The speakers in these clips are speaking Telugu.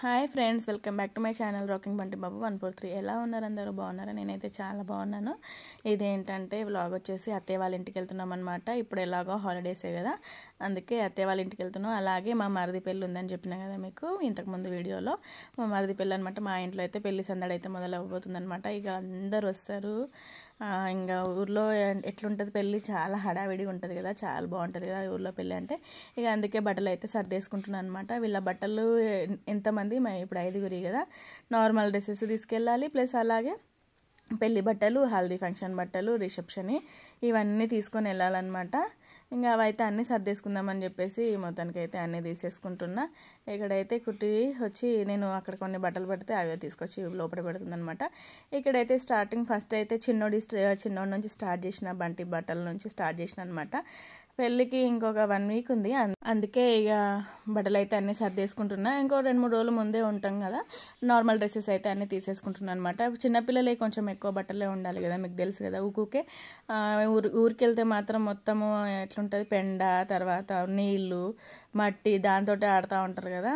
hi friends welcome back to my channel rocking Bunty Babu one four three ఎలా ఉన్నారు అందరూ బాగున్నారా నేనైతే చాలా బాగున్నాను ఇదేంటంటే వ్లాగ్ వచ్చేసి అత్తయ్య వాళ్ళ ఇంటికి వెళ్తున్నాం అనమాట ఇప్పుడు ఎలాగో హాలిడేసే కదా అందుకే అత్తయ్య వాళ్ళ ఇంటికి వెళ్తున్నాం అలాగే మా మరిది పెళ్ళి ఉందని చెప్పిన కదా మీకు ఇంతకుముందు వీడియోలో మా మరిది పెళ్ళి అనమాట మా ఇంట్లో అయితే పెళ్లి సందడి అయితే మొదలు అవ్వబోతుంది అనమాట ఇక అందరు వస్తారు ఆ, ఇంకా ఊర్లో ఎట్లుంటుంది పెళ్ళి చాలా హడావిడిగా ఉంటుంది కదా చాలా బాగుంటుంది కదా ఊర్లో పెళ్ళి అంటే ఇక అందుకే బట్టలు అయితే సర్దేసుకుంటున్నాను అనమాట వీళ్ళ బట్టలు ఎ- ఎంతమంది మ- ఇప్పుడు ఐదుగురి కదా నార్మల్ డ్రెస్సెస్ తీసుకెళ్ళాలి ప్లస్ అలాగే పెళ్లి బట్టలు హల్దీ ఫంక్షన్ బట్టలు రిసెప్షన్ ఇవన్నీ తీసుకొని వెళ్ళాలన్నమాట ఇంకా అవైతే అన్నీ సర్దేసుకుందామని చెప్పేసి మొత్తానికి అయితే అన్నీ తీసేసుకుంటున్నా ఇక్కడైతే కుట్టి వచ్చి నేను అక్కడ కొన్ని బట్టలు పెడితే అవే తీసుకొచ్చి లోపల పెడుతుందనమాట ఇక్కడైతే స్టార్టింగ్ ఫస్ట్ అయితే చిన్నోడి స్ట- చిన్నోడి నుంచి స్టార్ట్ చేసిన బంటి బట్టల నుంచి స్టార్ట్ చేసిన అనమాట పెళ్ళికి ఇంకొక వన్ వీక్ ఉంది అం- అందుకే ఇక బట్టలు అయితే అన్నీ సర్దేసుకుంటున్నా ఇంకో రెండు మూడు రోజులు ముందే ఉంటాం కదా నార్మల్ డ్రెస్సెస్ అయితే అన్నీ తీసేసుకుంటున్నాను అనమాట చిన్నపిల్లలే కొంచెం ఎక్కువ బట్టలే ఉండాలి కదా మీకు తెలుసు కదా ఊకుకే ఆ, ఊరు ఊరికి వెళ్తే మాత్రం మొత్తము ఎట్లుంటుంది పెండ తర్వాత నీళ్ళు మట్టి దాంతో ఆడుతూ ఉంటారు కదా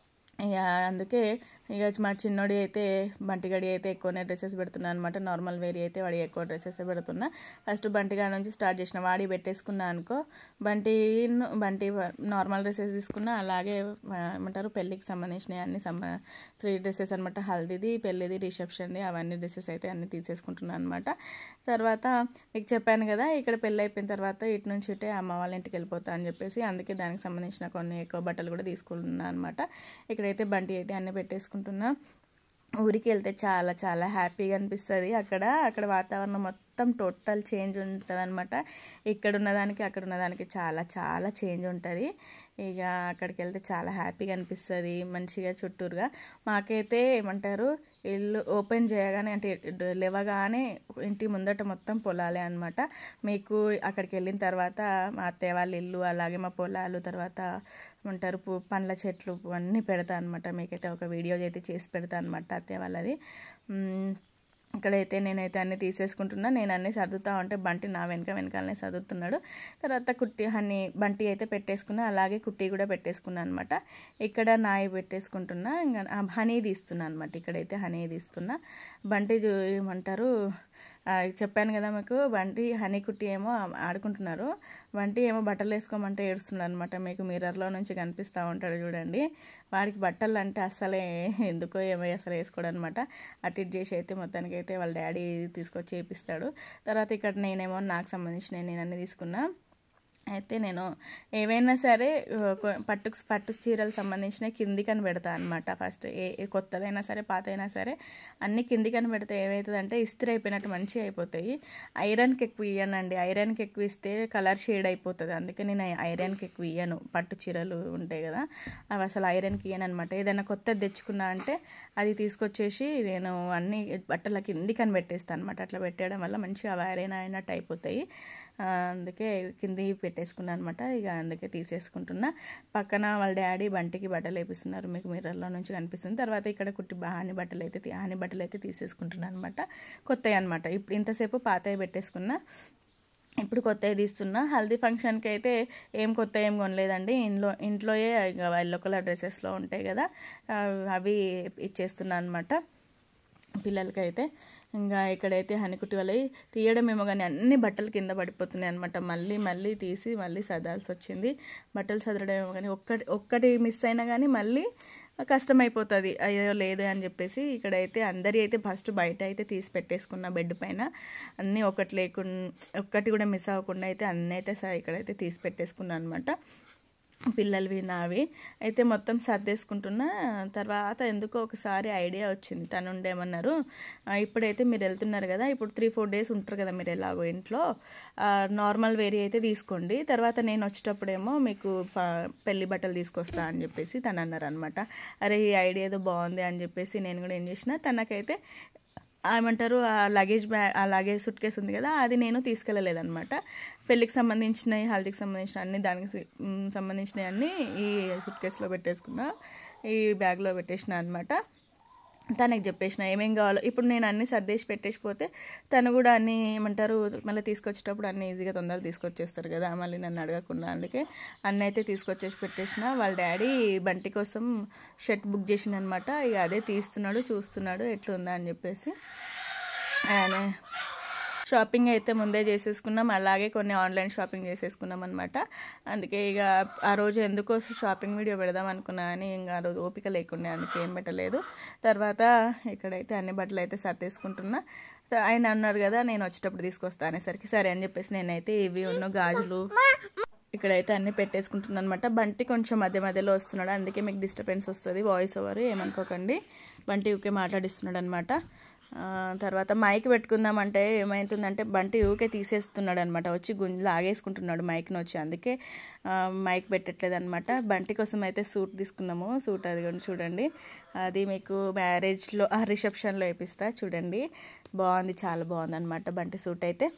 ఇక అందుకే ఇక మా చిన్నోడి అయితే బంటిగడి అయితే ఎక్కువనే డ్రెస్సెస్ పెడుతున్నా అనమాట నార్మల్ వేరీ అయితే వాడి ఎక్కువ డ్రెస్సెస్ పెడుతున్నా ఫస్ట్ బంటిగా నుంచి స్టార్ట్ చేసిన వాడి పెట్టేసుకున్నా అనుకో బంటి బంటి నార్మల్ డ్రెస్సెస్ తీసుకున్నా అలాగే ఆ, ఏమంటారు పెళ్ళికి సంబంధించినవి అన్ని సంబ త్రీ డ్రెస్సెస్ అనమాట హల్దీది పెళ్ళిది రిసెప్షన్ది అవన్నీ డ్రెస్సెస్ అయితే అన్ని తీసేసుకుంటున్నాను అనమాట తర్వాత మీకు చెప్పాను కదా ఇక్కడ పెళ్ళి అయిపోయిన తర్వాత ఇటు నుంచి ఇటే అమ్మ వాళ్ళ ఇంటికి వెళ్ళిపోతా అని చెప్పేసి అందుకే దానికి సంబంధించిన కొన్ని ఎక్కువ బట్టలు కూడా తీసుకున్నాను అనమాట ఇక్కడైతే బంటి అయితే అన్నీ పెట్టేసుకుంటున్నా ఊరికి వెళ్తే చాలా చాలా హ్యాపీగా అనిపిస్తుంది అక్కడ అక్కడ వాతావరణం మొత్తం టోటల్ చేంజ్ ఉంటుంది అనమాట ఇక్కడ ఉన్నదానికి అక్కడ ఉన్నదానికి చాలా చాలా చేంజ్ ఉంటుంది ఇక అక్కడికి వెళ్తే చాలా హ్యాపీగా అనిపిస్తుంది మంచిగా చుట్టూరుగా మాకైతే ఏమంటారు ఇల్లు ఓపెన్ చేయగానే అంటే డ- లేవగానే ఇంటి ముందట మొత్తం పొలాలే అనమాట మీకు అక్కడికి వెళ్ళిన తర్వాత మా అత్తయ్య వాళ్ళ ఇల్లు అలాగే మా పొలాలు తర్వాత ఏమంటారు పు- పండ్ల చెట్లు అన్నీ పెడతా అనమాట మీకైతే ఒక వీడియో అయితే చేసి పెడతా అనమాట అత్తయ్య వాళ్ళది మ్, ఇక్కడైతే నేనైతే అన్నీ తీసేసుకుంటున్నా నేను అన్నీ సర్దుతా ఉంటే బంటి నా వెనక వెనకాలనే సర్దుతున్నాడు తర్వాత కుట్టి హనీ బంటి అయితే పెట్టేసుకున్నా అలాగే కుట్టి కూడా పెట్టేసుకున్నా అనమాట ఇక్కడ నాయి పెట్టేసుకుంటున్నా ఇంకా ఆ హనీ తీస్తున్నా అనమాట ఇక్కడైతే హనీ తీస్తున్నా బంటి చూ ఏమంటారు ఆ, చెప్పాను కదా మీకు బంటి హనీ కుట్టి ఏమో ఆడుకుంటున్నారు బంటి ఏమో బట్టలు వేసుకోమంటే ఏడుస్తున్నాడు అనమాట మీకు మిర్రర్లో నుంచి కనిపిస్తూ ఉంటాడు చూడండి వాడికి బట్టలు అంటే అస్సలే ఎందుకో ఏమో అసలు వేసుకోడు అనమాట అటు ఇటు చేసి అయితే మొత్తానికి అయితే వాళ్ళ డాడీ తీసుకొచ్చి చేపిస్తాడు తర్వాత ఇక్కడ నేనేమో నాకు సంబంధించిన నేను అన్నీ తీసుకున్నా అయితే నేను ఏవైనా సరే ఆ, కొ- పట్టు పట్టు చీరలు సంబంధించిన కిందికని పెడతా అనమాట ఫస్ట్ ఏ ఏ కొత్తదైనా సరే పాత అయినా సరే అన్ని కిందికని పెడితే ఏమవుతుందంటే ఇస్త్రీ అయిపోయినట్టు మంచిగా అయిపోతాయి ఐరన్కి ఎక్కువ ఇయ్యనండి ఐరన్కి ఎక్కువ ఇస్తే కలర్ షేడ్ అయిపోతుంది అందుకే నేను ఐరన్కి ఎక్కువ ఇయ్యను పట్టు చీరలు ఉంటాయి కదా అవి అసలు ఐరన్కి ఇయ్యను అనమాట ఏదైనా కొత్తది తెచ్చుకున్నా అంటే అది తీసుకొచ్చేసి నేను అన్ని బట్టల కిందికని పెట్టేస్తాను అనమాట అట్లా పెట్టేయడం వల్ల మంచిగా అవి ఐరన్ అయినట్టు అయిపోతాయి ఆ, అందుకే కింది పెట్టేసుకున్నాను అనమాట ఇక అందుకే తీసేసుకుంటున్నా పక్కన వాళ్ళ డాడీ బంటికి బట్టలు వేపిస్తున్నారు మీకు మిర్రర్లో నుంచి కనిపిస్తుంది తర్వాత ఇక్కడ కుట్టి బా- హాని బట్టలు అయితే తీ- హాని బట్టలు అయితే తీసేసుకుంటున్నాను అనమాట కొత్తవి అనమాట ఇప్పుడు ఇంతసేపు పాతవి పెట్టేసుకున్నా ఇప్పుడు కొత్తవి తీస్తున్నా హల్దీ ఫంక్షన్కి అయితే ఏం కొత్త ఏం కొనలేదండి ఇంట్లో ఇంట్లోయే ఇక ఎల్లో కలర్ డ్రెస్సెస్లో ఉంటాయి కదా ఆ, అవి ఇచ్చేస్తున్నా అనమాట పిల్లలకైతే ఇంకా ఇక్కడైతే హనికుట్టి వాళ్ళవి తీయడం ఏమో కానీ అన్ని బట్టలు కింద పడిపోతున్నాయి అనమాట మళ్ళీ మళ్ళీ తీసి మళ్ళీ సదాల్సి వచ్చింది బట్టలు సదరడం ఏమో కానీ ఒక్కటి ఒక్కటి మిస్ అయినా కానీ మళ్ళీ కష్టమైపోతుంది అయ్యో లేదు అని చెప్పేసి ఇక్కడైతే అందరి అయితే ఫస్ట్ బయట అయితే తీసి పెట్టేసుకున్న బెడ్ పైన అన్నీ ఒకటి లేకుండా ఒక్కటి కూడా మిస్ అవ్వకుండా అయితే అన్నీ అయితే స- ఇక్కడైతే తీసి పెట్టేసుకున్నాను అనమాట పిల్లలవి నావి అయితే మొత్తం సర్దేసుకుంటున్నా తర్వాత ఎందుకో ఒకసారి ఐడియా వచ్చింది తను ఉండేమన్నారు "ఆ, ఇప్పుడైతే మీరు వెళ్తున్నారు కదా ఇప్పుడు త్రీ ఫోర్ డేస్ ఉంటారు కదా మీరు ఎలాగో ఇంట్లో ఆ, నార్మల్ వేరీ అయితే తీసుకోండి తర్వాత నేను వచ్చేటప్పుడేమో మీకు ఫ- పెళ్లి బట్టలు తీసుకొస్తా అని చెప్పేసి తను అన్నారు అనమాట అరే ఈ ఐడియా ఏదో బాగుంది అని చెప్పేసి నేను కూడా ఏం చేసిన తనకైతే ఏమంటారు ఆ లగేజ్ బ్యాగ్ ఆ లగేజ్ సుట్ కేసు ఉంది కదా అది నేను తీసుకెళ్ళలేదన్నమాట పెళ్ళికి సంబంధించినవి హల్దీకి సంబంధించిన అన్ని దానికి సి- మ్, సంబంధించినవి అన్నీ ఈ సుట్ కేసులో పెట్టేసుకున్నా ఈ బ్యాగ్లో పెట్టేసిన అనమాట తనకి చెప్పేసిన ఏమేం కావాలో ఇప్పుడు నేను అన్నీ సర్దేసి పెట్టేసి పోతే తను కూడా అన్నీ ఏమంటారు మళ్ళీ తీసుకొచ్చేటప్పుడు అన్నీ ఈజీగా తొందరగా తీసుకొచ్చేస్తారు కదా మళ్ళీ నన్ను అడగకుండా అందుకే అన్నీ అయితే తీసుకొచ్చేసి పెట్టేసిన వాళ్ళ డాడీ బంటి కోసం షర్ట్ బుక్ చేసిండు అనమాట ఇక అదే తీస్తున్నాడు చూస్తున్నాడు ఎట్లుందా అని చెప్పేసి ఆయన షాపింగ్ అయితే ముందే చేసేసుకున్నాం అలాగే కొన్ని ఆన్లైన్ షాపింగ్ చేసేసుకున్నాం అనమాట అందుకే ఇక ఆ రోజు ఎందుకో షాపింగ్ వీడియో పెడదాం అనుకున్నా అని ఇంకా ఆ రోజు ఓపిక లేకుండే అందుకే ఏం పెట్టలేదు తర్వాత ఇక్కడైతే అన్ని బట్టలు అయితే సర్దేసుకుంటున్నా త- ఆయన అన్నారు కదా నేను వచ్చేటప్పుడు తీసుకొస్తా అనేసరికి సరే అని చెప్పేసి నేనైతే ఇవి ఉన్న గాజులు ఇక్కడైతే అన్ని పెట్టేసుకుంటున్నాను అనమాట బంటి కొంచెం మధ్య మధ్యలో వస్తున్నాడు అందుకే మీకు డిస్టర్బెన్స్ వస్తుంది వాయిస్ ఓవర్ ఏమనుకోకండి బంటి ఊకే మాట్లాడిస్తున్నాడు అనమాట తర్వాత మైక్ పెట్టుకుందామంటే ఏమవుతుందంటే బంటి ఊకే తీసేస్తున్నాడు అనమాట వచ్చి గుంజి లాగేసుకుంటున్నాడు మైక్ని వచ్చి అందుకే ఆ, మైక్ పెట్టట్లేదు అనమాట బంటి కోసం అయితే సూట్ తీసుకున్నాము సూట్ అది కూడా చూడండి అది మీకు మ్యారేజ్లో రిసెప్షన్లో వేపిస్తా చూడండి బాగుంది చాలా బాగుంది అనమాట బంటి సూట్ అయితే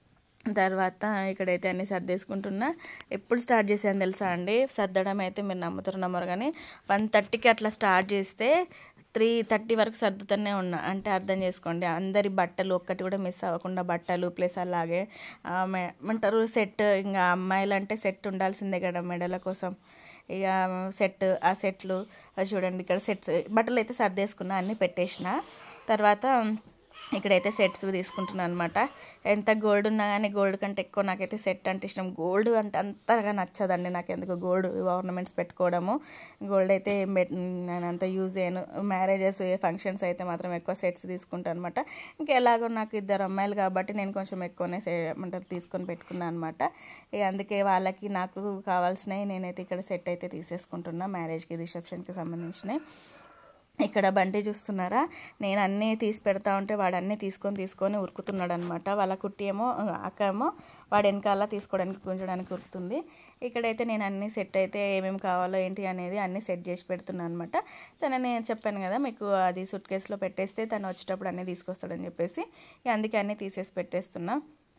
తర్వాత ఇక్కడైతే అన్ని సర్దేసుకుంటున్నా ఎప్పుడు స్టార్ట్ చేశాను తెలుసా అండి సర్దడం అయితే మీరు నమ్ముతారు నమ్మరు కానీ వన్ థర్టీకి అట్లా స్టార్ట్ చేస్తే త్రీ థర్టీ వరకు సర్దుతూనే ఉన్నా అంటే అర్థం చేసుకోండి అందరి బట్టలు ఒక్కటి కూడా మిస్ అవ్వకుండా బట్టలు ప్లస్ అలాగే ఆమె ఏమంటారు సెట్ ఇంకా అమ్మాయిలు అంటే సెట్ ఉండాల్సిందే కదా మెడల కోసం ఇక సెట్ ఆ సెట్లు అది చూడండి ఇక్కడ సెట్స్ బట్టలు అయితే సర్దేసుకున్నా అన్నీ పెట్టేసిన తర్వాత ఇక్కడైతే సెట్స్ తీసుకుంటున్నాను అనమాట ఎంత గోల్డ్ ఉన్నా కానీ గోల్డ్ కంటే ఎక్కువ నాకైతే సెట్ అంటే ఇష్టం గోల్డ్ అంటే అంతగా నచ్చదండి నాకు ఎందుకు గోల్డ్ ఆర్నమెంట్స్ పెట్టుకోవడము గోల్డ్ అయితే ఏం పెట్ నేను అంత యూజ్ చేయను మ్యారేజెస్ ఫంక్షన్స్ అయితే మాత్రం ఎక్కువ సెట్స్ తీసుకుంటాను అనమాట ఇంకా ఎలాగో నాకు ఇద్దరు అమ్మాయిలు కాబట్టి నేను కొంచెం ఎక్కువనే సే ఏమంటారు తీసుకొని పెట్టుకున్నాను అనమాట ఇక అందుకే వాళ్ళకి నాకు కావాల్సినవి నేనైతే ఇక్కడ సెట్ అయితే తీసేసుకుంటున్నా మ్యారేజ్కి రిసెప్షన్కి సంబంధించినవి ఇక్కడ బండి చూస్తున్నారా నేను అన్నీ తీసి పెడతా ఉంటే వాడు అన్నీ తీసుకొని తీసుకొని ఉరుకుతున్నాడు అనమాట వాళ్ళ కుట్టి ఏమో అక్క ఏమో వాడు వెనకాల తీసుకోవడానికి గుంజడానికి ఉరుకుతుంది ఇక్కడైతే నేను అన్నీ సెట్ అయితే ఏమేమి కావాలో ఏంటి అనేది అన్నీ సెట్ చేసి పెడుతున్నాను అనమాట తను నేను చెప్పాను కదా మీకు అది సుట్ కేసులో పెట్టేస్తే తను వచ్చేటప్పుడు అన్నీ తీసుకొస్తాడని చెప్పేసి ఇక అందుకే అన్నీ తీసేసి పెట్టేస్తున్నా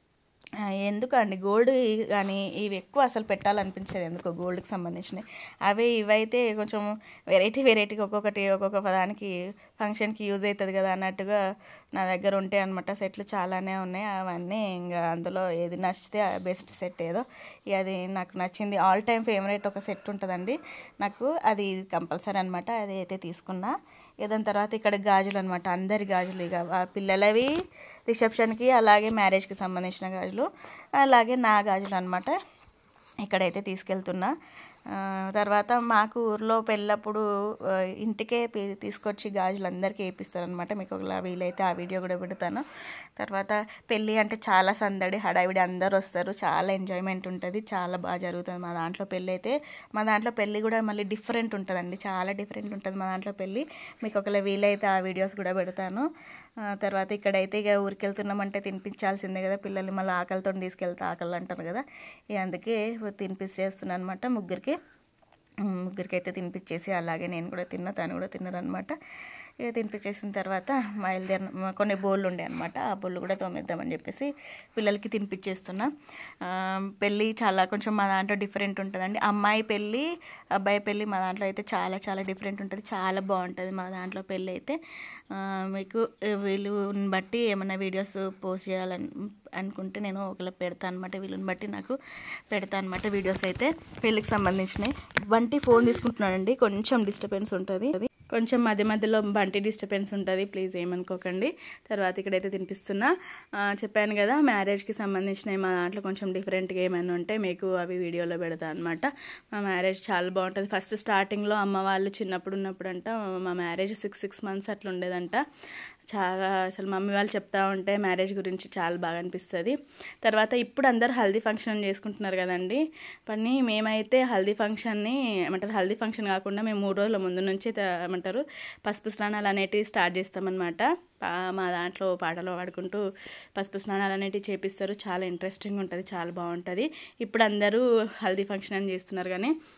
ఆ, ఎందుకండి గోల్డ్ కానీ ఇవి ఎక్కువ అసలు పెట్టాలనిపించేది ఎందుకో గోల్డ్కి సంబంధించినవి అవి ఇవైతే కొంచెం వెరైటీ వెరైటీగా ఒక్కొక్కటి ఒక్కొక్క దానికి ఫంక్షన్కి యూజ్ అవుతుంది కదా అన్నట్టుగా నా దగ్గర ఉంటాయి అనమాట సెట్లు చాలానే ఉన్నాయి అవన్నీ ఇంకా అందులో ఏది నచ్చితే బెస్ట్ సెట్ ఏదో ఇక అది నాకు నచ్చింది ఆల్ టైమ్ ఫేవరెట్ ఒక సెట్ ఉంటుందండి నాకు అది కంపల్సరీ అనమాట అది అయితే తీసుకున్నా ఇక దాని తర్వాత ఇక్కడ గాజులు అనమాట అందరి గాజులు ఇక ఆ పిల్లలవి రిసెప్షన్కి అలాగే మ్యారేజ్కి సంబంధించిన గాజులు అలాగే నా గాజులు అనమాట ఇక్కడైతే తీసుకెళ్తున్నా ఆ, తర్వాత మాకు ఊర్లో పెళ్ళప్పుడు ఆ, ఇంటికే పి- తీసుకొచ్చి గాజులు అందరికీ వేపిస్తారనమాట మీకు ఒకలా వీలైతే ఆ వీడియో కూడా పెడతాను తర్వాత పెళ్ళి అంటే చాలా సందడి హడావిడి అందరు వస్తారు చాలా ఎంజాయ్మెంట్ ఉంటుంది చాలా బాగా జరుగుతుంది మా దాంట్లో పెళ్ళి అయితే మా దాంట్లో పెళ్ళి కూడా మళ్ళీ డిఫరెంట్ ఉంటుందండి చాలా డిఫరెంట్ ఉంటుంది మా దాంట్లో పెళ్ళి మీకు ఒకవేళ వీలైతే ఆ వీడియోస్ కూడా పెడతాను ఆ, తర్వాత ఇక్కడైతే ఇక ఊరికి వెళ్తున్నామంటే తినిపించాల్సిందే కదా పిల్లల్ని మళ్ళీ ఆకలితో తీసుకెళ్తే ఆకలి అంటారు కదా ఇక అందుకే తినిపించేస్తున్నాను అనమాట ముగ్గురికి ఉమ్, ముగ్గురికి అయితే తినిపించేసి అలాగే నేను కూడా తిన్నా తను కూడా తిన్నారనమాట ఇక తినిపించేసిన తర్వాత బయలుదేరిన కొన్ని బోళ్ళు ఉండే అనమాట ఆ బోళ్ళు కూడా తోమేద్దామని చెప్పేసి పిల్లలకి తినిపించేస్తున్నా ఆ, పెళ్ళి చాలా కొంచెం మా దాంట్లో డిఫరెంట్ ఉంటుందండి అమ్మాయి పెళ్ళి అబ్బాయి పెళ్ళి మా దాంట్లో అయితే చాలా చాలా డిఫరెంట్ ఉంటుంది చాలా బాగుంటుంది మా దాంట్లో పెళ్ళి అయితే ఆ, మీకు వీళ్ళని బట్టి ఏమైనా వీడియోస్ పోస్ట్ చేయాలని అనుకుంటే నేను ఒకవేళ పెడతాను అనమాట వీళ్ళని బట్టి నాకు పెడతా అనమాట వీడియోస్ అయితే పెళ్ళికి సంబంధించినవి బంటి ఫోన్ తీసుకుంటున్నాడండి కొంచెం డిస్టర్బెన్స్ ఉంటుంది కొంచెం మధ్య మధ్యలో బంటి డిస్టర్బెన్స్ ఉంటుంది ప్లీజ్ ఏమనుకోకండి తర్వాత ఇక్కడైతే తినిపిస్తున్నా ఆ, చెప్పాను కదా మ్యారేజ్కి సంబంధించినవి మా దాంట్లో కొంచెం డిఫరెంట్గా ఏమైనా ఉంటే మీకు అవి వీడియోలో పెడతా అనమాట మా మ్యారేజ్ చాలా బాగుంటుంది ఫస్ట్ స్టార్టింగ్లో అమ్మ వాళ్ళు చిన్నప్పుడు ఉన్నప్పుడు అంట మా మ్యారేజ్ సిక్స్ సిక్స్ మంత్స్ అట్లా ఉండేదంట చాలా అసలు మమ్మీ వాళ్ళు చెప్తా ఉంటే మ్యారేజ్ గురించి చాలా బాగా అనిపిస్తుంది తర్వాత ఇప్పుడు అందరు హల్దీ ఫంక్షన్ చేసుకుంటున్నారు కదండి పని మేమైతే హల్దీ ఫంక్షన్ని ఏమంటారు హల్దీ ఫంక్షన్ కాకుండా మేము మూడు రోజుల ముందు నుంచి త- ఏమంటారు పసుపు స్నానాలు అనేటివి స్టార్ట్ చేస్తామన్నమాట పా- మా దాంట్లో పాటలు పాడుకుంటూ పసుపు స్నానాలు అనేటివి చేపిస్తారు చాలా ఇంట్రెస్టింగ్ ఉంటుంది చాలా బాగుంటుంది ఇప్పుడు అందరూ హల్దీ ఫంక్షన్ అని చేస్తున్నారు కానీ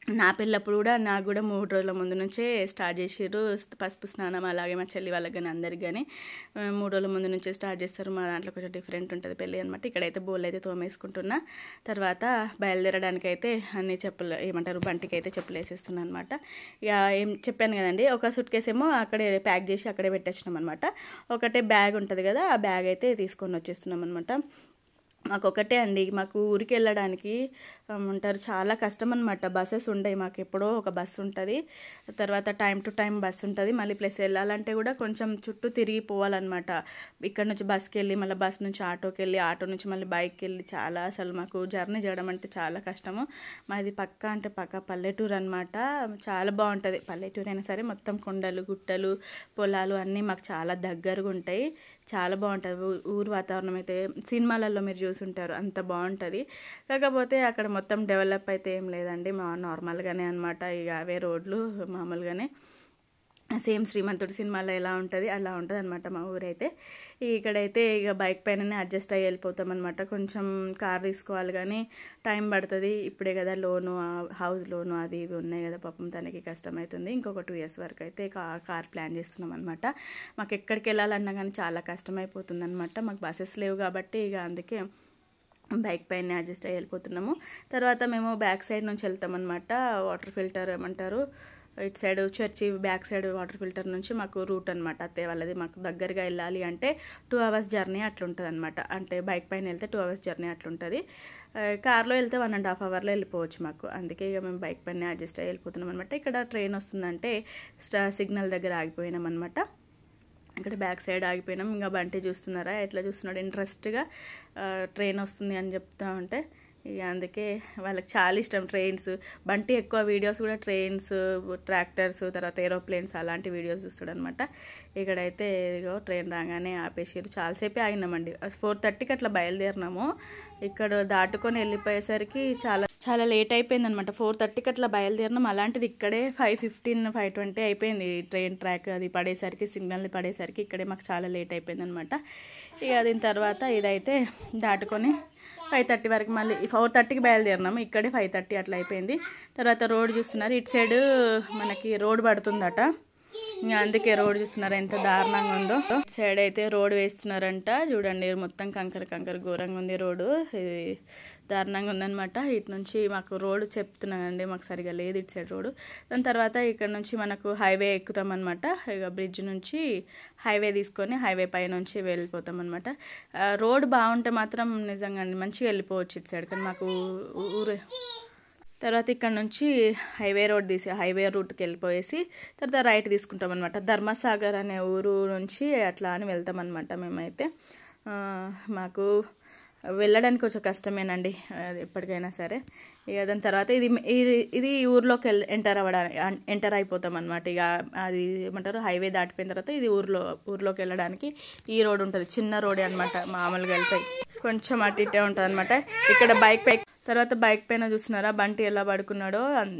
నా పెళ్ళప్పుడు కూడా నాకు కూడా మూడు రోజుల ముందు నుంచే స్టార్ట్ చేసారు పసుపు స్నానం అలాగే మా చెల్లి వాళ్ళకి కానీ అందరికి కానీ ఆ, మూడు రోజుల ముందు నుంచే స్టార్ట్ చేస్తారు మా దాంట్లో కొంచెం డిఫరెంట్ ఉంటుంది పెళ్ళి అనమాట ఇక్కడైతే బోల్ అయితే తోమేసుకుంటున్నా తర్వాత బయలుదేరడానికి అయితే అన్ని చెప్పులు ఏమంటారు బంటికి అయితే చెప్పులు వేసేస్తున్నాను అనమాట ఇక ఏం చెప్పాను కదండి ఒక సూట్ కేసు ఏమో అక్కడే ప్యాక్ చేసి అక్కడే పెట్టేసినాం అనమాట ఒకటే బ్యాగ్ ఉంటుంది కదా ఆ బ్యాగ్ అయితే తీసుకొని వచ్చేస్తున్నాం అనమాట మాకు ఒకటే అండి మాకు ఊరికి వెళ్ళడానికి ఉంటారు చాలా కష్టం అనమాట బస్సెస్ ఉండవు మాకు ఎప్పుడో ఒక బస్సు ఉంటుంది తర్వాత టైం టు టైం బస్సు ఉంటుంది మళ్ళీ ప్లస్ వెళ్ళాలంటే కూడా కొంచెం చుట్టూ తిరిగి పోవాలన్నమాట ఇక్కడ నుంచి బస్కి వెళ్ళి మళ్ళీ బస్ నుంచి ఆటోకి వెళ్ళి ఆటో నుంచి మళ్ళీ బైక్కి వెళ్ళి చాలా అసలు మాకు జర్నీ చేయడం అంటే చాలా కష్టము మాది పక్క అంటే పక్క పల్లెటూరు అనమాట చాలా బాగుంటుంది పల్లెటూరు అయినా సరే మొత్తం కొండలు గుట్టలు పొలాలు అన్నీ మాకు చాలా దగ్గరగా ఉంటాయి చాలా బాగుంటుంది ఊ- ఊరు వాతావరణం అయితే సినిమాలలో మీరు చూసుంటారు అంత బాగుంటుంది కాకపోతే అక్కడ మొత్తం డెవలప్ అయితే ఏం లేదండి మా నార్మల్గానే అనమాట ఇక అవే రోడ్లు మామూలుగానే సేమ్ శ్రీమంతుడి సినిమాలో ఎలా ఉంటుంది అలా ఉంటుంది అనమాట మా ఊరైతే ఇక్కడైతే ఇక బైక్ పైననే అడ్జస్ట్ అయ్యి వెళ్ళిపోతాం అనమాట కొంచెం కార్ తీసుకోవాలి కానీ టైం పడుతుంది ఇప్పుడే కదా లోను ఆ హౌస్ లోను అది ఇవి ఉన్నాయి కదా పాపం తనకి కష్టమవుతుంది ఇంకొక టూ ఇయర్స్ వరకు అయితే కా- కార్ ప్లాన్ చేస్తున్నాం అనమాట మాకు ఎక్కడికి వెళ్ళాలన్నా కానీ చాలా కష్టమైపోతుంది అనమాట మాకు బస్సెస్ లేవు కాబట్టి ఇక అందుకే బైక్ పైన అడ్జస్ట్ అయ్యి వెళ్ళిపోతున్నాము తర్వాత మేము బ్యాక్ సైడ్ నుంచి వెళ్తామన్నమాట వాటర్ ఫిల్టర్ ఏమంటారు ఇటు side church back side water filter నుంచి మాకు రూట్ అనమాట అత్తే వాళ్ళది మాకు దగ్గరగా వెళ్ళాలి అంటే టూ అవర్స్ జర్నీ అట్లుంటుంది అనమాట అంటే బైక్ పైన వెళ్తే టూ అవర్స్ జర్నీ అట్లుంటుంది ఆ, కార్లో వెళ్తే వన్ అండ్ హాఫ్ అవర్లో వెళ్ళిపోవచ్చు మాకు అందుకే ఇక మేము బైక్ పైన అడ్జస్ట్ అయ్యి వెళ్ళిపోతున్నాం అనమాట ఇక్కడ ట్రైన్ వస్తుందంటే స్టా సిగ్నల్ దగ్గర ఆగిపోయినాం అనమాట ఇక్కడ బ్యాక్ సైడ్ ఆగిపోయినాం ఇంకా బంటి చూస్తున్నారా ఎట్లా చూస్తున్నాడు ఇంట్రెస్ట్గా ట్రైన్ వస్తుంది అని చెప్తా ఉంటే ఇక అందుకే వాళ్ళకి చాలా ఇష్టం ట్రైన్స్ బంటి ఎక్కువ వీడియోస్ కూడా ట్రైన్స్ ట్రాక్టర్స్ తర్వాత ఏరోప్లేన్స్ అలాంటి వీడియోస్ చూస్తాడు అనమాట ఇక్కడైతే ఇగో ట్రైన్ రాగానే ఆపేసారు చాలాసేపే ఆగినామండి ఫోర్ థర్టీకి అట్లా బయలుదేరినాము ఇక్కడ దాటుకొని వెళ్ళిపోయేసరికి చాలా చాలా లేట్ అయిపోయింది అనమాట ఫోర్ థర్టీకి అట్లా బయలుదేరినాం అలాంటిది ఇక్కడే ఫైవ్ ఫిఫ్టీన్ ఫైవ్ ట్వంటీ అయిపోయింది ట్రైన్ ట్రాక్ అది పడేసరికి సిగ్నల్ పడేసరికి ఇక్కడే మాకు చాలా లేట్ అయిపోయింది అనమాట ఇక దీని తర్వాత ఇదైతే దాటుకొని ఫైవ్ థర్టీ వరకు మళ్ళీ ఫోర్ థర్టీకి బయలుదేరినాము ఇక్కడే ఫైవ్ థర్టీ అట్లా అయిపోయింది తర్వాత రోడ్ చూస్తున్నారు ఇటు సైడ్ మనకి రోడ్ పడుతుందట ఇంకా అందుకే రోడ్ చూస్తున్నారు ఎంత దారుణంగా ఉందో ఇటు సైడ్ అయితే రోడ్ వేస్తున్నారంట చూడండి మొత్తం కంకర కంకర ఘోరంగా ఉంది రోడ్డు ఇది దారుణంగా ఉందన్నమాట ఇటు నుంచి మాకు రోడ్ చెప్తున్నానండి మాకు సరిగా లేదు ఇటు సైడ్ రోడ్డు దాని తర్వాత ఇక్కడ నుంచి మనకు హైవే ఎక్కుతాం అనమాట ఇక బ్రిడ్జ్ నుంచి హైవే తీసుకొని హైవే పై నుంచి వెళ్ళిపోతాం అనమాట రోడ్ బాగుంటే మాత్రం నిజంగా అండి మంచిగా వెళ్ళిపోవచ్చు ఇటు సైడ్ కానీ మాకు ఊ- ఊరు తర్వాత ఇక్కడ నుంచి హైవే రోడ్ తీసి హైవే రూట్కి వెళ్ళిపోయేసి తర్వాత రైట్ తీసుకుంటాం అనమాట ధర్మసాగర్ అనే ఊరు నుంచి అట్లా అని వెళ్తాం అనమాట మేమైతే ఆ, మాకు వెళ్ళడానికి కొంచెం కష్టమేనండి అది ఎప్పటికైనా సరే ఇక దాని తర్వాత ఇది ఇది ఇది ఈ ఊర్లోకి వెళ్ళి ఎంటర్ అవ్వడానికి ఎంటర్ అయిపోతాం అనమాట ఇక అది ఏమంటారు హైవే దాటిపోయిన తర్వాత ఇది ఊర్లో ఊర్లోకి వెళ్ళడానికి ఈ రోడ్ ఉంటుంది చిన్న రోడే అనమాట మామూలుగా వెళ్తాయి కొంచెం అటు ఇటే ఉంటుంది అనమాట ఇక్కడ బైక్ పై తర్వాత బైక్ పైన చూస్తున్నారా బంటి ఎలా పడుకున్నాడో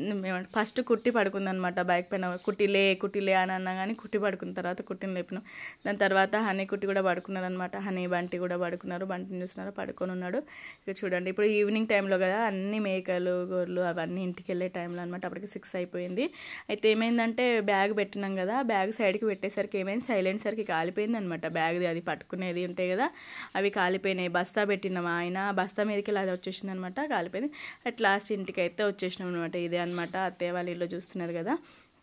ఫస్ట్ కుట్టి పడుకుందనమాట బైక్ పైన కుట్టిలే కుట్టిలే అని అన్నా కానీ కుట్టి పడుకున్న తర్వాత కుట్టిని లేపినాం దాని తర్వాత హనీ కుట్టి కూడా పడుకున్నారు అనమాట హనీ బంటి కూడా పడుకున్నారు బంటిని చూస్తున్నారా పడుకొని ఉన్నాడు ఇక చూడండి ఇప్పుడు ఈవినింగ్ టైంలో కదా అన్ని మేకలు గొర్రెలు అవన్నీ ఇంటికి వెళ్ళే టైంలో అనమాట అప్పటికి సిక్స్ అయిపోయింది అయితే ఏమైందంటే బ్యాగ్ పెట్టినాం కదా బ్యాగ్ సైడ్కి పెట్టేసరికి ఏమైంది సైలెన్సర్కి కాలిపోయింది అనమాట బ్యాగ్ది అది పట్టుకునేది ఉంటాయి కదా అవి కాలిపోయినాయి బస్తా పెట్టినాం ఆయన బస్తా మీదకి ఇలా అది వచ్చేసింది అనమాట కాలిపోయింది అట్ లాస్ట్ ఇంటికి అయితే వచ్చేసినాం అనమాట ఇదే అనమాట అత్తయ్య వాళ్ళ ఇల్లు చూస్తున్నారు కదా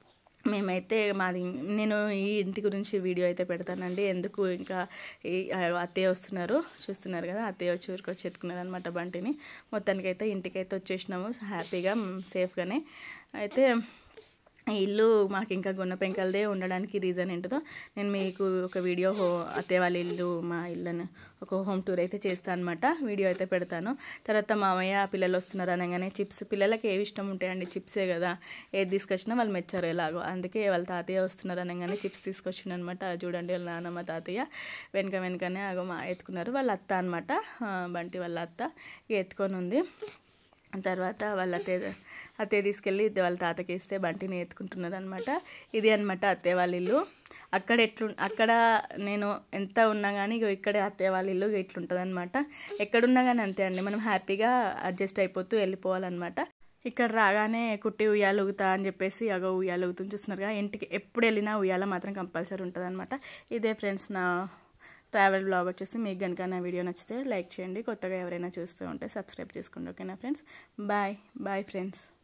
మేమైతే మాది నేను ఈ ఇంటి గురించి వీడియో అయితే పెడతానండి ఎందుకు ఇంకా ఈ అత్తయ్య వస్తున్నారు చూస్తున్నారు కదా అత్తయ్య వచ్చి ఊరికి వచ్చి ఎత్తుకున్నారు అనమాట బంటిని మొత్తానికైతే ఇంటికైతే వచ్చేసినాము హ్యాపీగా సేఫ్గానే అయితే ఈ ఇల్లు మాకు ఇంకా గున్న పెంకలదే ఉండడానికి రీజన్ ఏంటిదో నేను మీకు ఒక వీడియో హో అత్తయ్య వాళ్ళ ఇల్లు మా ఇల్లుని ఒక హోమ్ టూర్ అయితే చేస్తాను అనమాట వీడియో అయితే పెడతాను తర్వాత మామయ్య పిల్లలు వస్తున్నారు అనగానే చిప్స్ పిల్లలకి ఏవి ఇష్టం ఉంటాయండి చిప్సే కదా ఏది తీసుకొచ్చినా వాళ్ళు మెచ్చారు ఎలాగో అందుకే వాళ్ళ తాతయ్య వస్తున్నారు అనగానే చిప్స్ తీసుకొచ్చిండు అనమాట చూడండి వాళ్ళ నాన్నమ్మ తాతయ్య వెనక వెనకనే అగో మా ఎత్తుకున్నారు వాళ్ళ అత్త అనమాట బంటి వాళ్ళ అత్త ఇక ఎత్తుకొని ఉంది తర్వాత వాళ్ళ అత్తయ్య అత్తయ్య తీసుకెళ్ళి వాళ్ళ తాతకి ఇస్తే బంటిని ఎత్తుకుంటున్నది అనమాట ఇది అనమాట అత్తయ్య వాళ్ళ ఇల్లు అక్కడ ఎట్లు అక్కడ నేను ఎంత ఉన్నా కానీ ఇగో ఇక్కడే అత్తయ్య వాళ్ళ ఇల్లు ఇట్లుంటుంది అనమాట ఎక్కడున్నా కానీ అంతే అండి మనం హ్యాపీగా అడ్జస్ట్ అయిపోతూ వెళ్ళిపోవాలన్నమాట ఇక్కడ రాగానే కుట్టి ఉయ్యాలు ఊగుతా అని చెప్పేసి అగో ఉయ్యాలు ఊగుతుంది చూస్తున్నారుగా ఇంటికి ఎప్పుడు వెళ్ళినా ఉయ్యాల మాత్రం కంపల్సరీ ఉంటుంది అనమాట ఇదే ఫ్రెండ్స్ నా ట్రావెల్ బ్లాగ్ వచ్చేసి మీకు కనుక నా వీడియో నచ్చితే లైక్ చేయండి కొత్తగా ఎవరైనా చూస్తూ ఉంటే సబ్స్క్రైబ్ చేసుకోండి ఓకేనా ఫ్రెండ్స్ బాయ్ బాయ్ ఫ్రెండ్స్